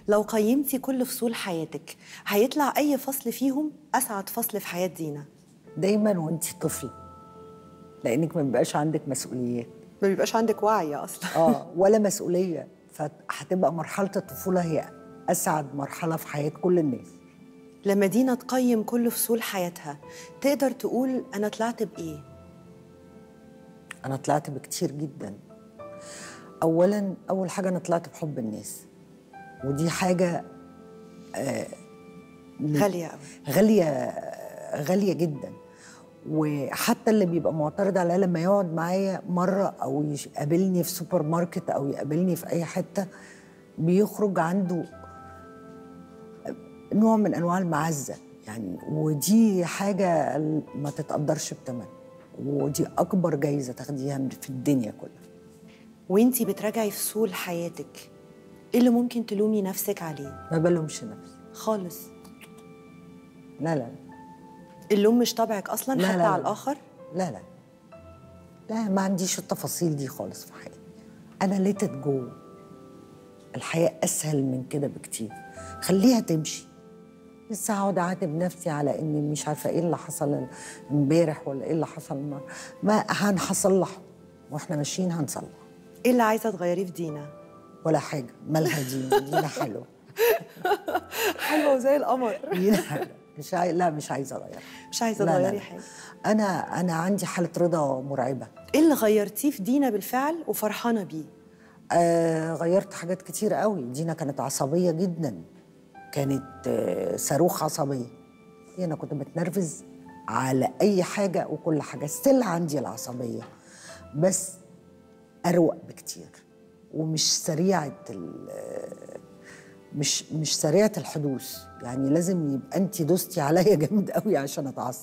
لو قيمتي كل فصول حياتك هيطلع أي فصل فيهم أسعد فصل في حياة دينا دايما وانت طفل لانك ما بيبقاش عندك مسؤوليات ما بيبقاش عندك وعي أصلا اه ولا مسؤوليه فهتبقى مرحله الطفوله هي اسعد مرحله في حياه كل الناس لما دينا تقيم كل فصول حياتها تقدر تقول أنا طلعت بإيه انا طلعت بكتير جدا اولا اول حاجه انا طلعت بحب الناس ودي حاجه غالية أوي غاليه غاليه جدا وحتى اللي بيبقى معترض عليا لما يقعد معايا مره او يقابلني في سوبر ماركت او يقابلني في اي حته بيخرج عنده نوع من انواع المعزه يعني ودي حاجه ما تتقدرش بثمن ودي اكبر جايزه تاخديها من- في الدنيا كلها وانتي بتراجعي فصول حياتك ايه اللي ممكن تلومي نفسك عليه ما بلومش نفسي خالص لا لا اللوم مش طبعك اصلا لا، حتى لا، على لا. الاخر لا لا لا ما عنديش التفاصيل دي خالص في حياتي انا ليتت جو الحياه اسهل من كده بكتير خليها تمشي لسه هقعد اعاتب نفسي على اني مش عارفه ايه اللي حصل امبارح ولا ايه اللي حصل ما, ما هنصلحه واحنا ماشيين هنصلح ايه اللي عايزه تغيريه في دينا ولا حاجه مالها دينا دينا حلوه حلوه وزي القمر دينا حلوه مش عاي... لا مش عايزه اغيرها مش عايزه لا، لا، تغيري لا. حاجه انا انا عندي حاله رضا مرعبه ايه اللي غيرتيه في دينا بالفعل وفرحانه بيه آه غيرت حاجات كتير قوي دينا كانت عصبية جدا كانت آه صاروخ عصبية أنا كنت بتنرفز على أي حاجة وكل حاجة ستيل عندي العصبية بس أروق بكتير ومش سريعة ال- آه، مش مش سريعة الحدوث يعني لازم يبقى أنت دوستي عليا جامد قوي عشان أتعصب